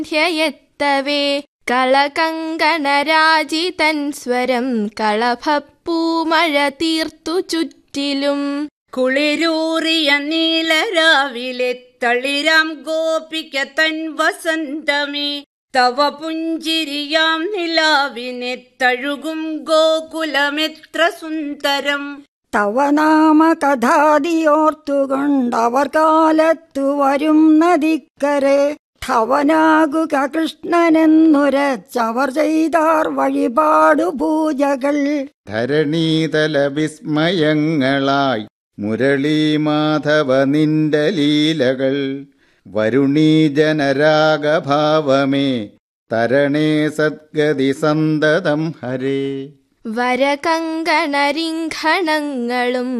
ധ്യയത്തവേ കളകങ്കണരാജിതൻ സ്വരം കളഭപ്പൂമഴ തീർത്തു ചുറ്റിലും കുളിരൂറിയ നീലരാവിലെ തളിരാം ഗോപിക തൻ വസന്തമേ തവ പുഞ്ചിരിയാം നിലാവിനെ തഴുകും ഗോകുലമെത്ര സുന്ദരം തവ നാമ കഥാതിയോർത്തുകൊണ്ടവർ കാലത്തു വരും നദിക്കരെ ധവനാകുക കൃഷ്ണനെന്നുരച്ചവർ ചെയ്താർ വഴിപാടു പൂജകൾ ധരണീതല വിസ്മയങ്ങളായി മുരളീമാധവ നിന്റെ ലീലകൾ വരുണീജനരാഗഭാവമേ തരണേ സദ്ഗതി സന്തതം ഹരേ വരകങ്കണരിംഘണങ്ങളും